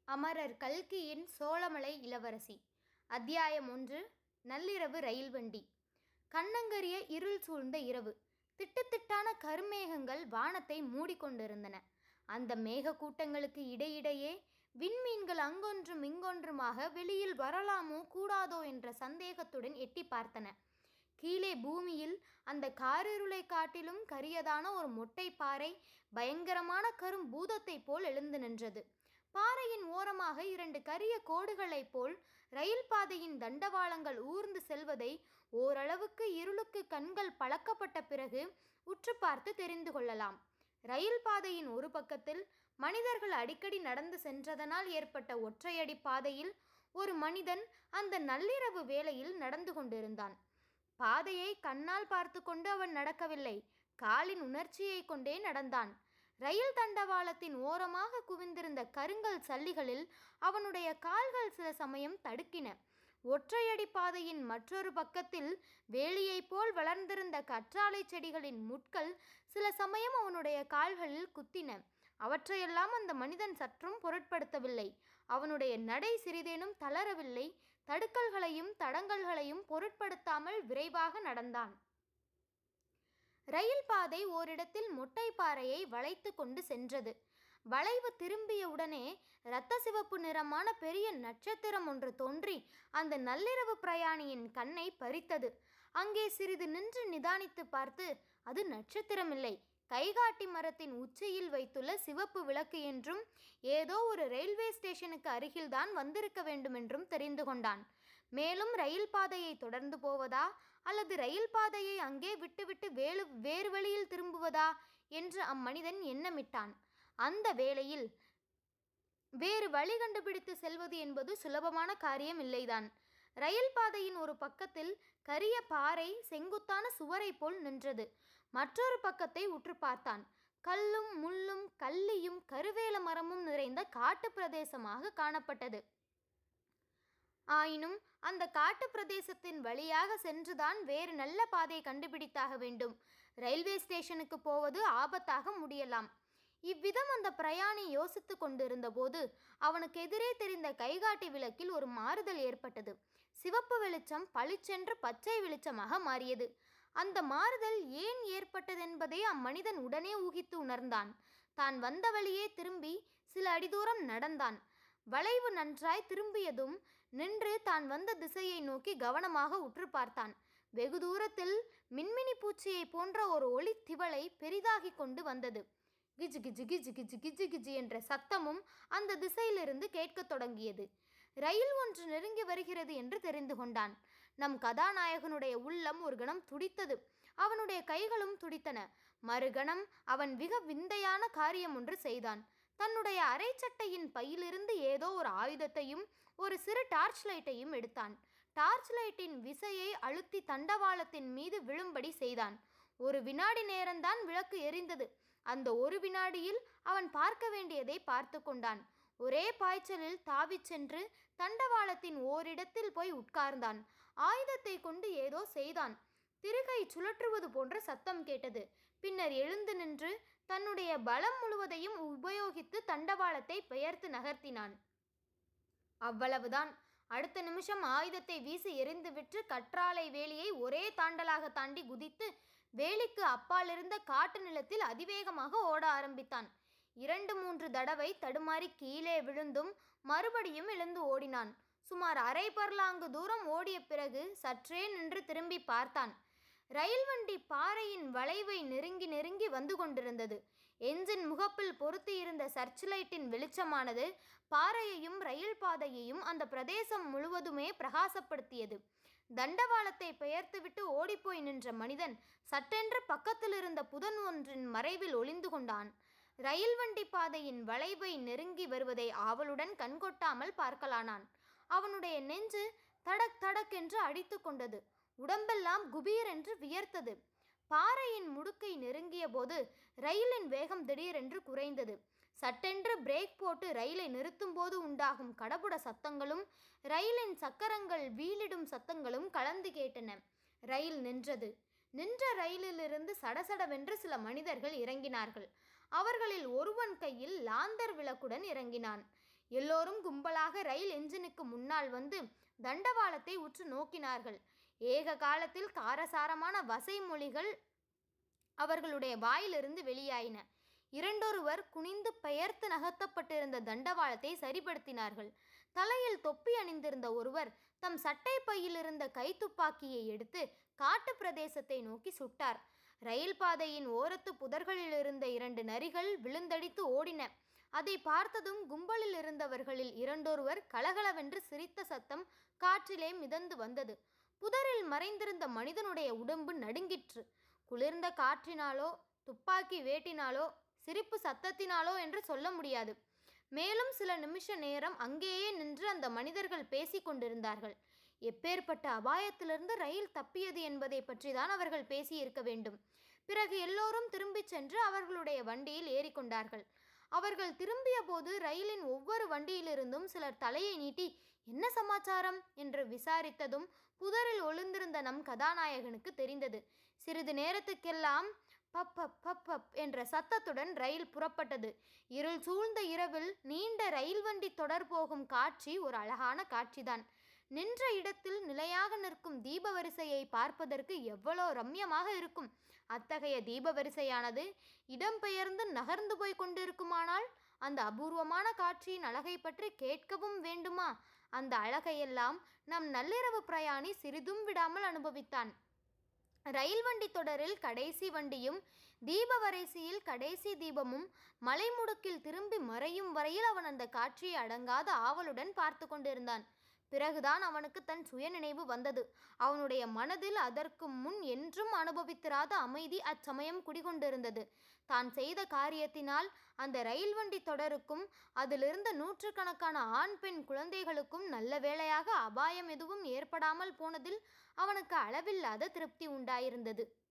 அமரர் கல்கியின் சோழமலை இளவரசி அத்தியாயம் ஒன்று நள்ளிரவு ரயில் வண்டி கண்ணங்கரிய இருள் சூழ்ந்த இரவு திட்டுத்திட்டான கருமேகங்கள் வானத்தை மூடிக்கொண்டிருந்தன அந்த மேகக்கூட்டங்களுக்கு இடையிடையே விண்மீன்கள் அங்கொன்றும் இங்கொன்றுமாக வெளியில் வரலாமோ கூடாதோ என்ற சந்தேகத்துடன் எட்டி பார்த்தன கீழே பூமியில் அந்த காரிருளை காட்டிலும் கரியதான ஒரு மொட்டை பாறை பயங்கரமான கரும் பூதத்தைப் போல் எழுந்து நின்றது பாறையின் ஓரமாக இரண்டு கரிய கோடுகளைப் போல் ரயில் பாதையின் தண்டவாளங்கள் ஊர்ந்து செல்வதை ஓரளவுக்கு இருளுக்கு கண்கள் பழக்கப்பட்ட பிறகு உற்று பார்த்து தெரிந்து கொள்ளலாம் ரயில் பாதையின் ஒரு பக்கத்தில் மனிதர்கள் அடிக்கடி நடந்து சென்றதனால் ஏற்பட்ட ஒற்றையடி பாதையில் ஒரு மனிதன் அந்த நள்ளிரவு வேளையில் நடந்து கொண்டிருந்தான் பாதையை கண்ணால் பார்த்து கொண்டு அவன் நடக்கவில்லை காலின் உணர்ச்சியை கொண்டே நடந்தான் ரயில் தண்டவாளத்தின் ஓரமாக குவிந்திருந்த கருங்கல் சல்லிகளில் அவனுடைய கால்கள் சில சமயம் தடுக்கின ஒற்றையடி பாதையின் மற்றொரு பக்கத்தில் வேலியைப் போல் வளர்ந்திருந்த கற்றாழை செடிகளின் முட்கள் சில சமயம் அவனுடைய கால்களில் குத்தின அவற்றையெல்லாம் அந்த மனிதன் சற்றும் பொருட்படுத்தவில்லை அவனுடைய நடை சிறிதேனும் தளரவில்லை தடுக்கல்களையும் தடங்கல்களையும் பொருட்படுத்தாமல் விரைவாக நடந்தான் ரயில் பாதை ஓரிடத்தில் மொட்டை பாறையை வளைத்து கொண்டு சென்றது வளைவு திரும்பிய உடனே இரத்த சிவப்பு நிறமான பெரிய நட்சத்திரம் ஒன்று தோன்றி அந்த நள்ளிரவு பிரயாணியின் கண்ணை பறித்தது அங்கே சிறிது நின்று நிதானித்து பார்த்து அது நட்சத்திரமில்லை கைகாட்டி மரத்தின் உச்சியில் வைத்துள்ள சிவப்பு விளக்கு என்றும் ஏதோ ஒரு ரயில்வே ஸ்டேஷனுக்கு அருகில்தான் வந்திருக்க வேண்டுமென்றும் தெரிந்து கொண்டான் மேலும் ரயில் பாதையை தொடர்ந்து போவதா அல்லது ரயில் பாதையை அங்கே விட்டுவிட்டு வேறு வேறு வழியில் திரும்புவதா என்று அம்மனிதன் எண்ணமிட்டான் அந்த வேளையில் வேறு வழி கண்டுபிடித்து செல்வது என்பது சுலபமான காரியம் இல்லைதான் ரயில் பாதையின் ஒரு பக்கத்தில் கரிய பாறை செங்குத்தான சுவரை போல் நின்றது மற்றொரு பக்கத்தை உற்று பார்த்தான் கல்லும் முள்ளும் கல்லியும் கருவேல மரமும் நிறைந்த காட்டு பிரதேசமாக காணப்பட்டது ஆயினும் அந்த காட்டு பிரதேசத்தின் வழியாக சென்றுதான் வேறு நல்ல பாதை கண்டுபிடித்தாக வேண்டும் ரயில்வே ஸ்டேஷனுக்கு போவது ஆபத்தாக முடியலாம் இவ்விதம் அந்த பிரயாணி யோசித்து கொண்டிருந்தபோது அவனுக்கு எதிரே தெரிந்த கைகாட்டி விளக்கில் ஒரு மாறுதல் ஏற்பட்டது சிவப்பு வெளிச்சம் பளிச்சென்று பச்சை வெளிச்சமாக மாறியது அந்த மாறுதல் ஏன் ஏற்பட்டதென்பதை அம்மனிதன் உடனே ஊகித்து உணர்ந்தான் தான் வந்த வழியே திரும்பி சில அடிதூரம் நடந்தான் வளைவு நன்றாய் திரும்பியதும் நின்று தான் வந்த திசையை நோக்கி கவனமாக உற்று பார்த்தான் வெகு தூரத்தில் மின்மினி பூச்சியை போன்ற ஒரு ஒளி திவலை பெரிதாகி கொண்டு வந்தது கிஜு கிஜு கிஜு கிஜு கிஜு கிஜு என்ற சத்தமும் அந்த திசையிலிருந்து கேட்கத் தொடங்கியது ரயில் ஒன்று நெருங்கி வருகிறது என்று தெரிந்து கொண்டான் நம் கதாநாயகனுடைய உள்ளம் ஒரு கணம் துடித்தது அவனுடைய கைகளும் துடித்தன மறுகணம் அவன் மிக விந்தையான காரியம் ஒன்று செய்தான் தன்னுடைய அரைச்சட்டையின் பையிலிருந்து ஏதோ ஒரு ஆயுதத்தையும் ஒரு சிறு டார்ச் லைட்டையும் எடுத்தான் டார்ச் லைட்டின் விசையை அழுத்தி தண்டவாளத்தின் மீது விழும்படி செய்தான் ஒரு வினாடி நேரம்தான் விளக்கு எரிந்தது அந்த ஒரு வினாடியில் அவன் பார்க்க வேண்டியதை பார்த்து கொண்டான் ஒரே பாய்ச்சலில் தாவிச் சென்று தண்டவாளத்தின் ஓரிடத்தில் போய் உட்கார்ந்தான் ஆயுதத்தை கொண்டு ஏதோ செய்தான் திருகை சுழற்றுவது போன்ற சத்தம் கேட்டது பின்னர் எழுந்து நின்று தன்னுடைய பலம் முழுவதையும் உபயோகித்து தண்டவாளத்தை பெயர்த்து நகர்த்தினான் அவ்வளவுதான் அடுத்த நிமிஷம் ஆயுதத்தை வீசி எறிந்துவிட்டு கற்றாழை வேலியை ஒரே தாண்டலாக தாண்டி குதித்து வேலிக்கு அப்பாலிருந்த காட்டு நிலத்தில் அதிவேகமாக ஓட ஆரம்பித்தான் இரண்டு மூன்று தடவை தடுமாறி கீழே விழுந்தும் மறுபடியும் எழுந்து ஓடினான் சுமார் அரை பர்லாங்கு தூரம் ஓடிய பிறகு சற்றே நின்று திரும்பி பார்த்தான் ரயில் வண்டி பாறையின் வளைவை நெருங்கி நெருங்கி வந்து கொண்டிருந்தது என்ஜின் முகப்பில் பொருத்தியிருந்த சர்ச் லைட்டின் வெளிச்சமானது பாறையையும் ரயில் பாதையையும் அந்த பிரதேசம் முழுவதுமே பிரகாசப்படுத்தியது தண்டவாளத்தை பெயர்த்துவிட்டு ஓடிப்போய் நின்ற மனிதன் சட்டென்று பக்கத்தில் இருந்த புதன் ஒன்றின் மறைவில் ஒளிந்து கொண்டான் ரயில் வண்டி பாதையின் வளைவை நெருங்கி வருவதை ஆவலுடன் கண்கொட்டாமல் பார்க்கலானான் அவனுடைய நெஞ்சு தடக் தடக் என்று அடித்து கொண்டது உடம்பெல்லாம் குபீர் என்று வியர்த்தது பாறையின் முடுக்கை நெருங்கிய போது ரயிலின் வேகம் திடீரென்று குறைந்தது சட்டென்று பிரேக் போட்டு ரயிலை நிறுத்தும் போது உண்டாகும் கடபுட சத்தங்களும் ரயிலின் சக்கரங்கள் வீலிடும் சத்தங்களும் கலந்து கேட்டன ரயில் நின்றது நின்ற ரயிலிலிருந்து சடசடவென்று சில மனிதர்கள் இறங்கினார்கள் அவர்களில் ஒருவன் கையில் லாந்தர் விளக்குடன் இறங்கினான் எல்லோரும் கும்பலாக ரயில் என்ஜினுக்கு முன்னால் வந்து தண்டவாளத்தை உற்று நோக்கினார்கள் ஏக காலத்தில் காரசாரமான வசை மொழிகள் அவர்களுடைய வாயிலிருந்து வெளியாயின இரண்டொருவர் குனிந்து பெயர்த்து நகர்த்தப்பட்டிருந்த தண்டவாளத்தை சரிப்படுத்தினார்கள் தலையில் தொப்பி அணிந்திருந்த ஒருவர் தம் சட்டை பையில் இருந்த கைத்துப்பாக்கியை எடுத்து காட்டு பிரதேசத்தை நோக்கி சுட்டார் ரயில் பாதையின் ஓரத்து புதர்களில் இருந்த இரண்டு நரிகள் விழுந்தடித்து ஓடின அதை பார்த்ததும் கும்பலில் இருந்தவர்களில் இரண்டொருவர் கலகலவென்று சிரித்த சத்தம் காற்றிலே மிதந்து வந்தது புதரில் மறைந்திருந்த மனிதனுடைய உடம்பு நடுங்கிற்று குளிர்ந்த காற்றினாலோ துப்பாக்கி வேட்டினாலோ சிரிப்பு சத்தத்தினாலோ என்று சொல்ல முடியாது மேலும் சில நிமிஷ நேரம் அங்கேயே நின்று அந்த மனிதர்கள் பேசிக் கொண்டிருந்தார்கள் எப்பேற்பட்ட அபாயத்திலிருந்து ரயில் தப்பியது என்பதை பற்றி தான் அவர்கள் பேசியிருக்க வேண்டும் பிறகு எல்லோரும் திரும்பிச் சென்று அவர்களுடைய வண்டியில் ஏறிக்கொண்டார்கள் அவர்கள் திரும்பிய போது ரயிலின் ஒவ்வொரு வண்டியிலிருந்தும் சிலர் தலையை நீட்டி என்ன சமாச்சாரம் என்று விசாரித்ததும் புதரில் ஒளிந்திருந்த நம் கதாநாயகனுக்கு தெரிந்தது சிறிது நேரத்துக்கெல்லாம் பப் பப் பப் பப் என்ற சத்தத்துடன் ரயில் புறப்பட்டது இருள் சூழ்ந்த இரவில் நீண்ட ரயில் வண்டி தொடர் போகும் காட்சி ஒரு அழகான காட்சிதான் நின்ற இடத்தில் நிலையாக நிற்கும் தீப வரிசையை பார்ப்பதற்கு எவ்வளோ ரம்யமாக இருக்கும் அத்தகைய தீப வரிசையானது இடம்பெயர்ந்து நகர்ந்து போய் கொண்டிருக்குமானால் அந்த அபூர்வமான காட்சியின் அழகை பற்றி கேட்கவும் வேண்டுமா அந்த அழகையெல்லாம் நம் நள்ளிரவு பிரயாணி சிறிதும் விடாமல் அனுபவித்தான் ரயில் வண்டி தொடரில் கடைசி வண்டியும் தீப வரிசையில் கடைசி தீபமும் மலைமுடுக்கில் திரும்பி மறையும் வரையில் அவன் அந்த காட்சியை அடங்காத ஆவலுடன் பார்த்து கொண்டிருந்தான் பிறகுதான் அவனுக்கு தன் சுயநினைவு வந்தது அவனுடைய மனதில் அதற்கு முன் என்றும் அனுபவித்திராத அமைதி அச்சமயம் குடிகொண்டிருந்தது தான் செய்த காரியத்தினால் அந்த ரயில் வண்டி தொடருக்கும் அதிலிருந்த நூற்றுக்கணக்கான ஆண் பெண் குழந்தைகளுக்கும் நல்ல வேளையாக அபாயம் எதுவும் ஏற்படாமல் போனதில் அவனுக்கு அளவில்லாத திருப்தி உண்டாயிருந்தது